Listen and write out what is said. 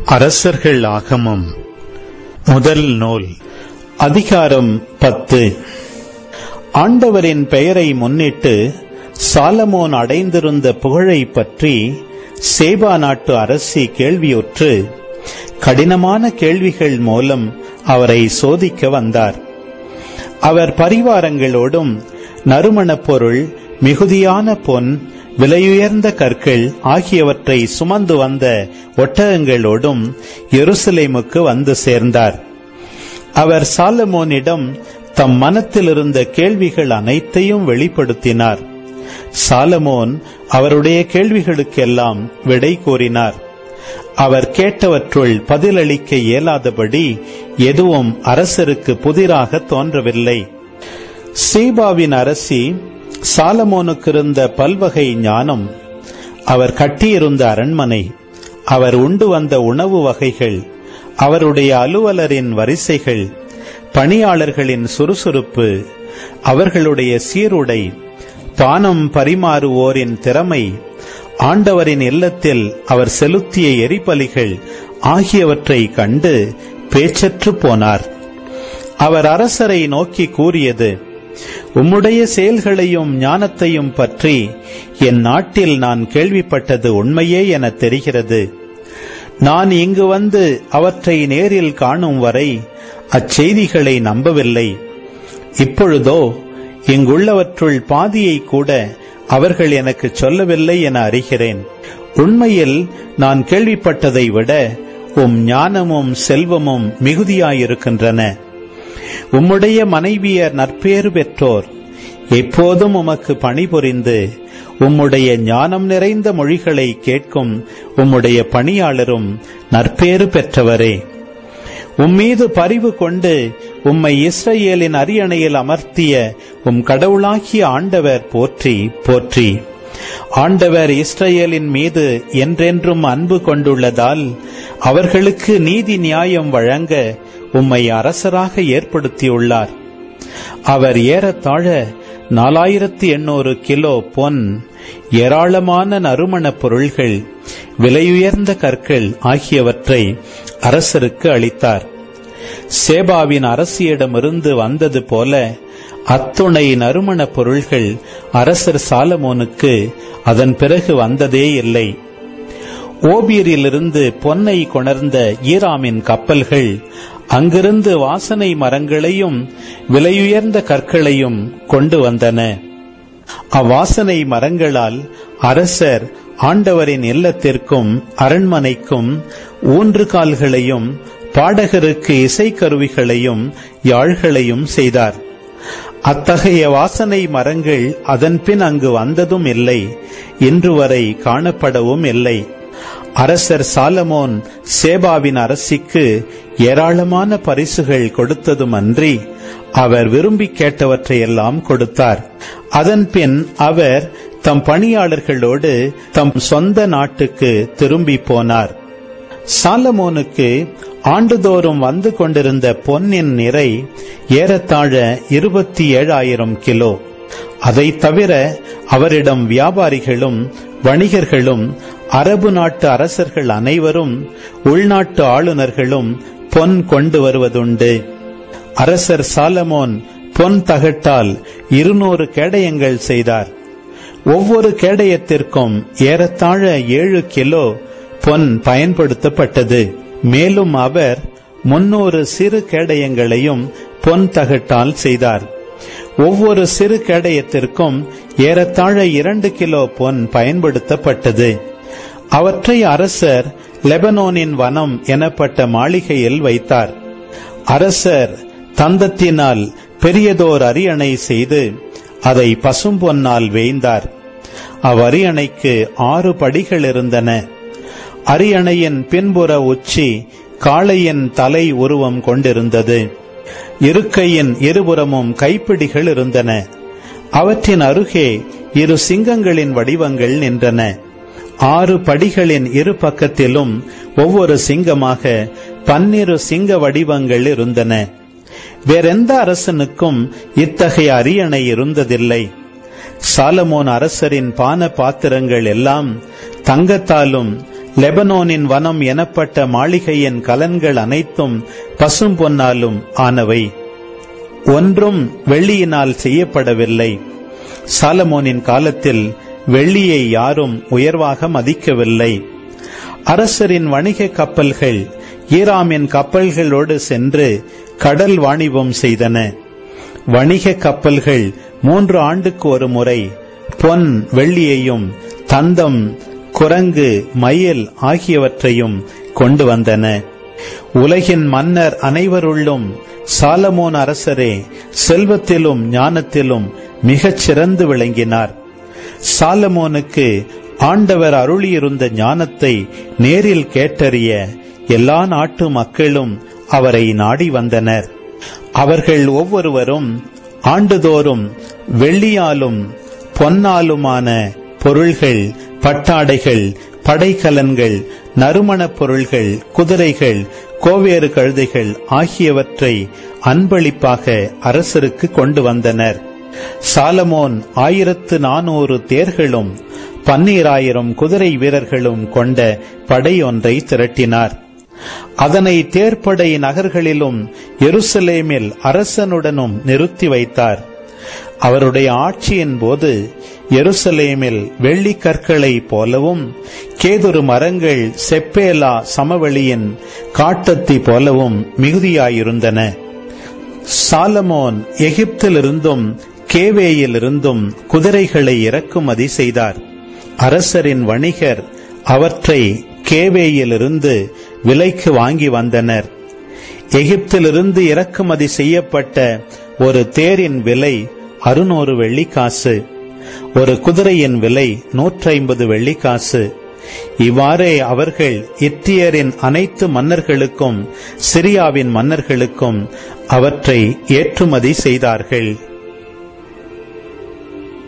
அரசர்கள் ஆகமம் முதல் நூல் அதிகாரம் பத்து ஆண்டவரின் பெயரை முன்னிட்டு சாலமோன் அடைந்திருந்த புகழை பற்றி சேபா நாட்டு அரசி கேள்வியுற்று கடினமான கேள்விகள் மூலம் அவரை சோதிக்க வந்தார் அவர் பரிவாரங்களோடும் நறுமணப் பொருள் மிகுதியான பொன் விலையுயர்ந்த கற்கள் ஆகியவற்றை சுமந்து வந்த ஒட்டகங்களோடும் எருசலேமுக்கு வந்து சேர்ந்தார் அவர் சாலமோனிடம் தம் மனத்தில் இருந்த கேள்விகள் அனைத்தையும் வெளிப்படுத்தினார் சாலமோன் அவருடைய கேள்விகளுக்கெல்லாம் விடை கூறினார் அவர் கேட்டவற்றுள் பதிலளிக்க இயலாதபடி எதுவும் அரசருக்கு புதிராக தோன்றவில்லை சீபாவின் அரசி சாலமோனுக்கு இருந்த பல்வகை ஞானம் அவர் கட்டியிருந்த அரண்மனை அவர் உண்டு வந்த உணவு வகைகள் அவருடைய அலுவலரின் வரிசைகள் பணியாளர்களின் சுறுசுறுப்பு அவர்களுடைய சீருடை பானம் பரிமாறுவோரின் திறமை ஆண்டவரின் இல்லத்தில் அவர் செலுத்திய எரிபலிகள் ஆகியவற்றை கண்டு பேச்சற்று போனார் அவர் அரசரை நோக்கி கூறியது உம்முடைய செயல்களையும் ஞானத்தையும் பற்றி என் நாட்டில் நான் கேள்விப்பட்டது உண்மையே என தெரிகிறது நான் இங்கு வந்து அவற்றை நேரில் காணும் வரை அச்செய்திகளை நம்பவில்லை இப்பொழுதோ இங்குள்ளவற்றுள் பாதியை கூட அவர்கள் எனக்கு சொல்லவில்லை என அறிகிறேன் உண்மையில் நான் கேள்விப்பட்டதை விட உம் ஞானமும் செல்வமும் மிகுதியாயிருக்கின்றன உம்முடைய மனைவியர் நற்பேறு பெற்றோர் எப்போதும் உமக்கு பணிபுரிந்து உம்முடைய ஞானம் நிறைந்த மொழிகளை கேட்கும் உம்முடைய பணியாளரும் நற்பேறு பெற்றவரே உம்மீது பரிவு கொண்டு உம்மை இஸ்ரேலின் அரியணையில் அமர்த்திய உம் கடவுளாகிய ஆண்டவர் போற்றி போற்றி ஆண்டவர் இஸ்ரேலின் மீது என்றென்றும் அன்பு கொண்டுள்ளதால் அவர்களுக்கு நீதி நியாயம் வழங்க உம்மை அரசராக ஏற்படுத்தியுள்ளார் அவர் ஏறத்தாழ நாலாயிரத்தி எண்ணூறு கிலோ பொன் ஏராளமான நறுமணப் பொருள்கள் விலையுயர்ந்த கற்கள் ஆகியவற்றை அரசருக்கு அளித்தார் சேபாவின் அரசியிடமிருந்து வந்தது போல அத்துணை நறுமணப் பொருள்கள் அரசர் சாலமோனுக்கு அதன் பிறகு வந்ததே இல்லை ஓபீரிலிருந்து பொன்னை கொணர்ந்த ஈராமின் கப்பல்கள் அங்கிருந்து வாசனை மரங்களையும் விலையுயர்ந்த கற்களையும் கொண்டு வந்தன அவ்வாசனை மரங்களால் அரசர் ஆண்டவரின் இல்லத்திற்கும் அரண்மனைக்கும் ஊன்று கால்களையும் பாடகருக்கு இசைக்கருவிகளையும் யாழ்களையும் செய்தார் அத்தகைய வாசனை மரங்கள் அதன்பின் அங்கு வந்ததும் இல்லை இன்று வரை காணப்படவும் இல்லை அரசர் சாலமோன் சேபாவின் அரசிக்கு ஏராளமான பரிசுகள் கொடுத்ததும் அன்றி அவர் விரும்பி கேட்டவற்றையெல்லாம் கொடுத்தார் அதன்பின் அவர் தம் பணியாளர்களோடு தம் சொந்த நாட்டுக்கு திரும்பி போனார் சாலமோனுக்கு ஆண்டுதோறும் வந்து கொண்டிருந்த பொன்னின் நிறை ஏறத்தாழ இருபத்தி ஏழாயிரம் கிலோ அதை தவிர அவரிடம் வியாபாரிகளும் வணிகர்களும் அரபு நாட்டு அரசர்கள் அனைவரும் உள்நாட்டு ஆளுநர்களும் பொன் கொண்டு வருவதுண்டு அரசர் சாலமோன் பொன் தகட்டால் இருநூறு கேடயங்கள் செய்தார் ஒவ்வொரு கேடயத்திற்கும் ஏறத்தாழ ஏழு கிலோ பொன் பயன்படுத்தப்பட்டது மேலும் அவர் முன்னூறு சிறு கேடயங்களையும் பொன் தகட்டால் செய்தார் ஒவ்வொரு சிறு கேடயத்திற்கும் ஏறத்தாழ இரண்டு கிலோ பொன் பயன்படுத்தப்பட்டது அவற்றை அரசர் லெபனோனின் வனம் எனப்பட்ட மாளிகையில் வைத்தார் அரசர் தந்தத்தினால் பெரியதோர் அரியணை செய்து அதை பசும்பொன்னால் வேய்ந்தார் அவ்வரியணைக்கு ஆறு படிகள் இருந்தன அரியணையின் பின்புற உச்சி காளையின் தலை உருவம் கொண்டிருந்தது இருக்கையின் இருபுறமும் கைப்பிடிகள் இருந்தன அவற்றின் அருகே இரு சிங்கங்களின் வடிவங்கள் நின்றன ஆறு படிகளின் இரு பக்கத்திலும் ஒவ்வொரு சிங்கமாக பன்னிரு சிங்க வடிவங்கள் இருந்தன வேறெந்த அரசனுக்கும் இத்தகைய அரியணை இருந்ததில்லை சாலமோன் அரசரின் பான பாத்திரங்கள் எல்லாம் தங்கத்தாலும் லெபனோனின் வனம் எனப்பட்ட மாளிகையின் கலன்கள் அனைத்தும் பசும் பொன்னாலும் ஆனவை ஒன்றும் வெள்ளியினால் செய்யப்படவில்லை சாலமோனின் காலத்தில் வெள்ளியை யாரும் உயர்வாக மதிக்கவில்லை அரசரின் வணிக கப்பல்கள் ஈராமின் கப்பல்களோடு சென்று கடல் வாணிபம் செய்தன வணிக கப்பல்கள் மூன்று ஆண்டுக்கு ஒரு முறை பொன் வெள்ளியையும் தந்தம் குரங்கு மயில் ஆகியவற்றையும் கொண்டு வந்தன உலகின் மன்னர் அனைவருள்ளும் சாலமோன் அரசரே செல்வத்திலும் ஞானத்திலும் மிகச் சிறந்து விளங்கினார் சாலமோனுக்கு ஆண்டவர் அருளியிருந்த ஞானத்தை நேரில் கேட்டறிய எல்லா நாட்டு மக்களும் அவரை நாடி வந்தனர் அவர்கள் ஒவ்வொருவரும் ஆண்டுதோறும் வெள்ளியாலும் பொன்னாலுமான பொருள்கள் பட்டாடைகள் படைக்கலன்கள் நறுமணப் பொருள்கள் குதிரைகள் கோவேறு கழுதைகள் ஆகியவற்றை அன்பளிப்பாக அரசருக்கு கொண்டு வந்தனர் சாலமோன் ஆயிரத்து நானூறு தேர்களும் பன்னீராயிரம் குதிரை வீரர்களும் கொண்ட படையொன்றை திரட்டினார் அதனை தேர்ப்படை நகர்களிலும் எருசலேமில் அரசனுடனும் நிறுத்தி வைத்தார் அவருடைய ஆட்சியின் போது எருசலேமில் வெள்ளி கற்களை போலவும் கேதுரு மரங்கள் செப்பேலா சமவெளியின் காட்டத்தி போலவும் மிகுதியாயிருந்தன சாலமோன் எகிப்திலிருந்தும் கேவேயிலிருந்தும் குதிரைகளை இறக்குமதி செய்தார் அரசரின் வணிகர் அவற்றை கேவேயிலிருந்து விலைக்கு வாங்கி வந்தனர் எகிப்திலிருந்து இறக்குமதி செய்யப்பட்ட ஒரு தேரின் விலை அறுநூறு வெள்ளிக்காசு ஒரு குதிரையின் விலை நூற்றி ஐம்பது வெள்ளிக்காசு இவ்வாறே அவர்கள் இத்தியரின் அனைத்து மன்னர்களுக்கும் சிரியாவின் மன்னர்களுக்கும் அவற்றை ஏற்றுமதி செய்தார்கள்